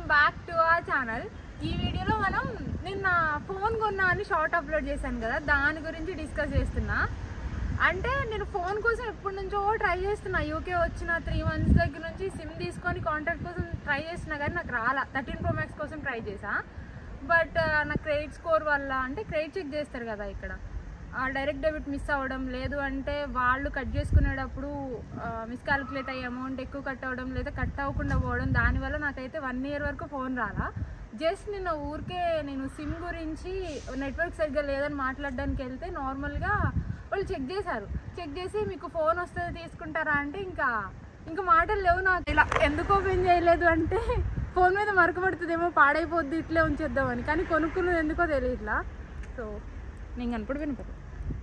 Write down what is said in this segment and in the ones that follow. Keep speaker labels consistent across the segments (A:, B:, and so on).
A: back to our channel ఈ వీడియోలో మనం నిన్న ఫోన్ కొన్నా అని షార్ట్ అప్లోడ్ చేశాను కదా దాని గురించి డిస్కస్ చేస్తున్నా అంటే నేను ఫోన్ కోసం ఎప్పటి నుంచో ట్రై చేస్తున్నా యూకే వచ్చిన త్రీ మంత్స్ దగ్గర నుంచి సిమ్ తీసుకొని కాంటాక్ట్ కోసం ట్రై చేస్తున్నా కానీ నాకు రాలా థర్టీన్ ప్రో మ్యాక్స్ కోసం ట్రై చేసా బట్ నా క్రెడిట్ స్కోర్ వల్ల అంటే క్రెడిట్ చెక్ చేస్తారు కదా ఇక్కడ డైరెక్ట్ డెబిట్ మిస్ అవ్వడం లేదు అంటే వాళ్ళు కట్ చేసుకునేటప్పుడు మిస్కాల్కులేట్ అయ్యే అమౌంట్ ఎక్కువ కట్ అవ్వడం లేదా కట్ అవ్వకుండా పోవడం దానివల్ల నాకైతే వన్ ఇయర్ వరకు ఫోన్ రాలా జస్ట్ నిన్న ఊరికే నేను సిమ్ గురించి నెట్వర్క్ సరిగ్గా లేదని మాట్లాడడానికి వెళ్తే నార్మల్గా వాళ్ళు చెక్ చేశారు చెక్ చేసి మీకు ఫోన్ వస్తుంది తీసుకుంటారా అంటే ఇంకా ఇంకా మాటలు లేవు నాకు ఇలా ఎందుకు ఓపెన్ చేయలేదు అంటే ఫోన్ మీద మరకబడుతుందేమో పాడైపోద్ది ఇట్లే ఉంచేద్దామని కానీ కొనుక్కున్నది ఎందుకో తెలియట్లా సో నేను కనపడి వినపడు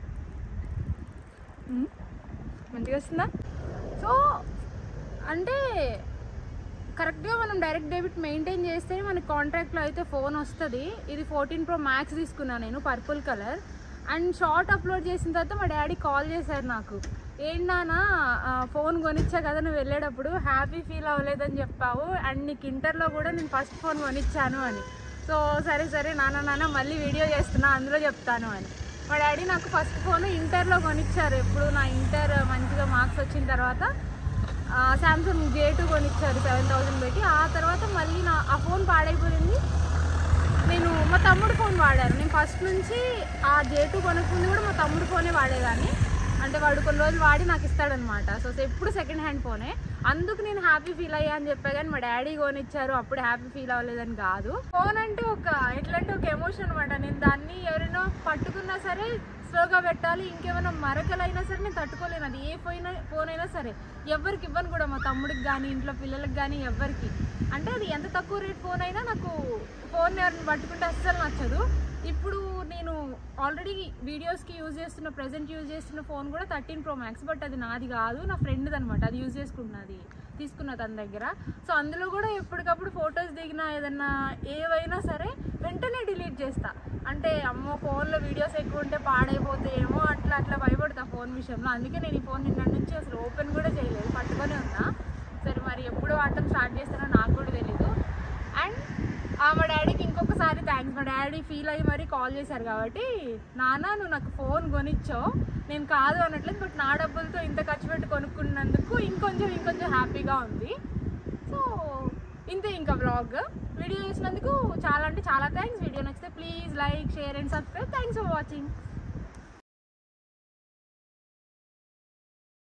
A: ఉమ్, మంచిగా వస్తుందా సో అంటే కరెక్ట్గా మనం డైరెక్ట్ డెబిట్ మెయింటైన్ చేస్తే మనకి కాంట్రాక్ట్లో అయితే ఫోన్ వస్తుంది ఇది ఫోర్టీన్ ప్రో మ్యాక్స్ తీసుకున్నాను నేను purple colour and short upload చేసిన తర్వాత మా డాడీ కాల్ చేశారు నాకు ఏంటన్నా ఫోన్ కొనిచ్చా కదా నువ్వు వెళ్ళేటప్పుడు హ్యాపీ ఫీల్ అవ్వలేదని చెప్పావు అండ్ నీకు ఇంటర్లో కూడా నేను ఫస్ట్ ఫోన్ కొనిచ్చాను అని సో సరే సరే నాన్న నాన్న మళ్ళీ వీడియో చేస్తున్నా అందులో చెప్తాను అని మా డాడీ నాకు ఫస్ట్ ఫోన్ ఇంటర్లో కొనిచ్చారు ఎప్పుడు నా ఇంటర్ మంచిగా మార్క్స్ వచ్చిన తర్వాత శాంసంగ్ జే టూ కొనిచ్చారు సెవెన్ థౌజండ్ పెట్టి ఆ తర్వాత మళ్ళీ నా ఆ ఫోన్ పాడైపోయింది నేను మా తమ్ముడు ఫోన్ వాడాను నేను ఫస్ట్ నుంచి ఆ జే టూ కొనుక్కుంది కూడా మా తమ్ముడు ఫోనే వాడేదాన్ని అంటే వాడు కొన్ని రోజులు వాడి నాకు ఇస్తాడనమాట సో ఎప్పుడు సెకండ్ హ్యాండ్ ఫోనే అందుకు నేను హ్యాపీ ఫీల్ అయ్యా అని చెప్పా కానీ మా డాడీ కొనిచ్చారు అప్పుడు హ్యాపీ ఫీల్ అవ్వలేదని కాదు ఫోన్ అంటే ఒక ఎట్లంటే ఒక ఎమోషన్ అనమాట నేను దాన్ని ఎవరైనా పట్టుకున్నా సరే స్లోగా పెట్టాలి ఇంకేమైనా మరకలైనా సరే నేను తట్టుకోలేను అది ఏ ఫోన్ ఫోన్ అయినా సరే ఎవరికి ఇవ్వను కూడా మా తమ్ముడికి కానీ ఇంట్లో పిల్లలకి కానీ ఎవరికి అంటే అది ఎంత తక్కువ రేట్ ఫోన్ అయినా నాకు ఫోన్ ఎవరిని పట్టుకుంటే అస్సలు నచ్చదు ఇప్పుడు నేను ఆల్రెడీ వీడియోస్కి యూజ్ చేస్తున్న ప్రజెంట్ యూజ్ చేస్తున్న ఫోన్ కూడా థర్టీన్ ప్రో మ్యాక్స్ బట్ అది నాది కాదు నా ఫ్రెండ్ది అనమాట అది యూజ్ చేసుకున్నది తీసుకున్న తన దగ్గర సో అందులో కూడా ఎప్పటికప్పుడు ఫొటోస్ దిగినా ఏదన్నా ఏవైనా సరే వెంటనే డిలీట్ చేస్తా అంటే అమ్మో ఫోన్లో వీడియోస్ ఎక్కువ ఉంటే పాడైపోతాయేమో అట్లా అట్లా భయపడతా ఫోన్ విషయంలో అందుకే నేను ఈ ఫోన్ నిన్న నుంచి అసలు ఓపెన్ కూడా చేయలేదు పట్టుకొని ఉన్నా సరే మరి ఎప్పుడు వాడటం స్టార్ట్ చేస్తానో నాకు కూడా తెలీదు అండ్ ఆ మా డాడీకి ఇంకొకసారి థ్యాంక్స్ మా డాడీ ఫీల్ అయ్యి మరీ కాల్ చేశారు కాబట్టి నాన్న నువ్వు నాకు ఫోన్ కొనిచ్చావు నేను కాదు అనట్లేదు బట్ నా డబ్బులతో ఇంత ఖర్చు పెట్టి కొనుక్కున్నందుకు ఇంకొంచెం ఇంకొంచెం హ్యాపీగా ఉంది సో ఇంతే ఇంకా బ్లాగ్ వీడియో చేసినందుకు చాలా అంటే చాలా థ్యాంక్స్ వీడియో నచ్చితే please like share and subscribe thanks for watching